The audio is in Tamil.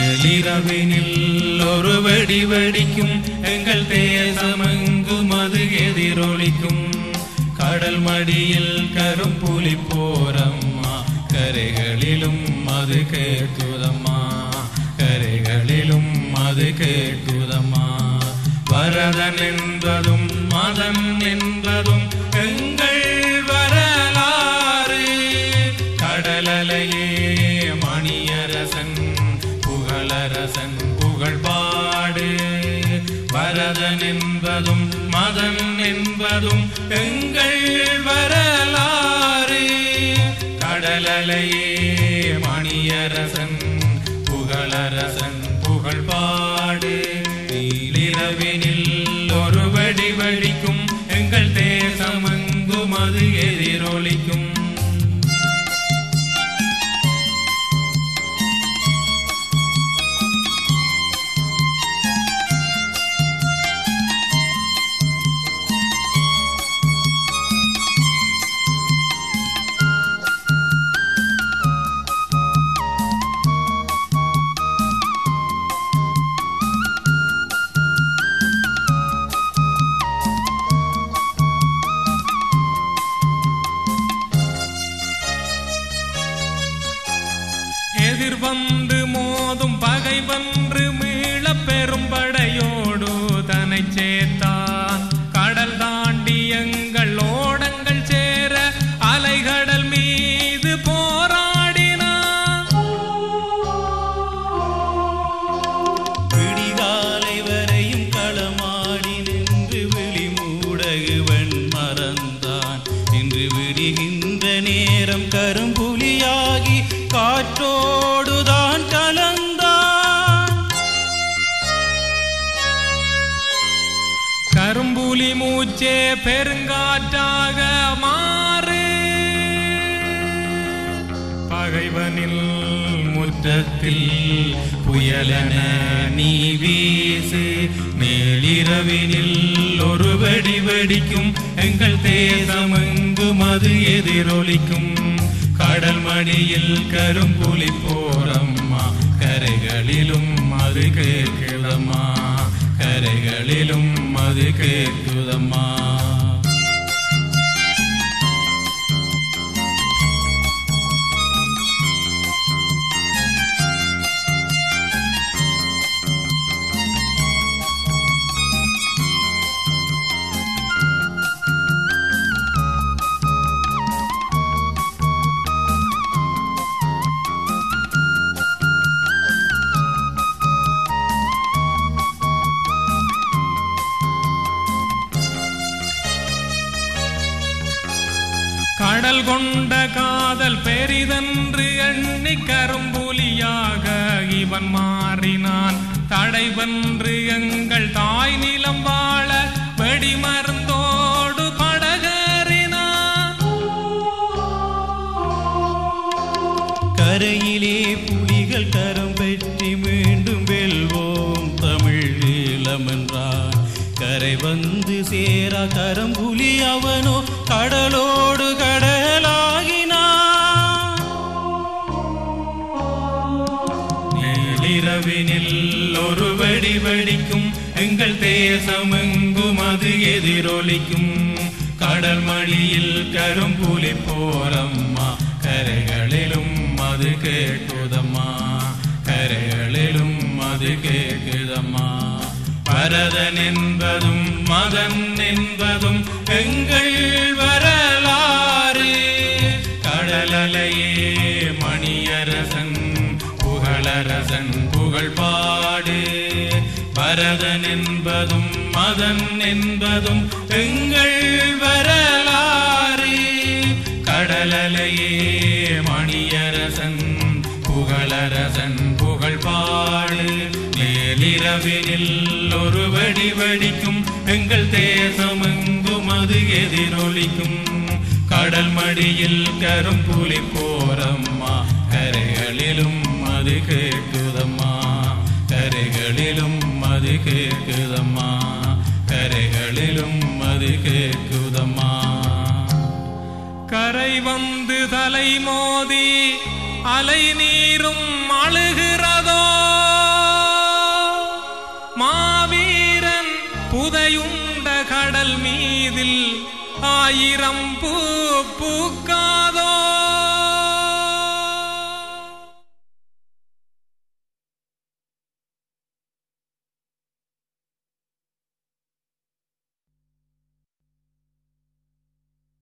நேலிரவினில் ஒரு வெடி வெடிக்கும் எங்கள் தேசமெங்கும் அது எதிரொலிக்கும் கடல் மடியில் கரும்புலி போரம்மா கரைகளிலும் அது கேட்குதம்மா கரைகளிலும் அது கேட்குதம்மா வரதன் என்பதும் மதன் என்பதும் எங்கள் வரலாறு கடலலையே மணியரசன் புகழரசன் புகழ் பாடு வரதன் என்பதும் மதன் என்பதும் எங்கள் வரலாறு கடலலையே மணியரசன் புகழரசன் புகழ் பாடு நீலிரவினில் ஒரு வெடி வெடிக்கும் எங்கள் தேசம் எங்கும் அது எதிரொலிக்கும் எதிர்வந்து மோதும் பகை வென்று மீள பெரும் படையோடு தனை சேர்த்தான் கடல் தாண்டி எங்கள் ஓடங்கள் சேர அலைகடல் மீது போராடினான் விடிகாலை வரையும் களமாடி நின்று விழி மூடகுவன் மறந்தான் இன்று விடுகின்ற நேரம் கரும்புலியாகி காற்றோடுதான் கலந்தான் கரும்புலி மூச்சே பெருங்காற்றாக மாறு பகைவனில் முற்றத்தில் புயலென நீ வீசு மேலிரவினில் ஒரு வெடி வெடிக்கும் எங்கள் தேசம் எங்கும் அது எதிரொலிக்கும் கடல் மடியில் கரும்புலி போரம்மா கரைகளிலும் அது கேட்குதம்மா கரைகளிலும் அது கேட்குதம்மா கடல் கொண்ட காதல் பெரிதென்று எண்ணி கரும்புலியாக இவன் மாறினான் தடைவென்று எங்கள் தாய் நிலம் வாழ வெடிமருந்தோடு படகேறினான் கரையிலே புலிகள் கரம் பெற்றி மீண்டும் வெல்வோம் தமிழ் ஈழமென்றான் கரை வந்து சேரா கரம்புலி அவனோ கடலோடு கடலாகினான் நேலிரவினில் ஒரு வெடி வெடிக்கும் எங்கள் தேசம் எங்கும் அது எதிரொலிக்கும் கடல் மடியில் கரும்புலி போரம்மா கரைகளிலும் அது கேட்குதம்மா கரைகளிலும் அது கேட்குதம்மா பரதன் என்பதும் மதன் என்பதும் எங்கள் வரலாறு கடலலையே மணியரசன் புகழரசன் புகழ் பாடு பரதன் என்பதும் மதன் என்பதும் எங்கள் வரலாறு கடலலையே மணியரசன் புகழரசன் புகழ் பாடு நேலிரவினில் ஒரு வெடி வெடிக்கும் எங்கள் தேசம் எங்கும் அது எதிரொலிக்கும் கடல் மடியில் கரும்புலி போரம்மா கரைகளிலும் அது கேட்குதம்மா கரைகளிலும் அது கேட்குதம்மா கரைகளிலும் அது கேட்குதம்மா கரை வந்து தலை மோதி அலை நீரும் அழுகிறதோ ஆயிரம் பூ பூக்கும்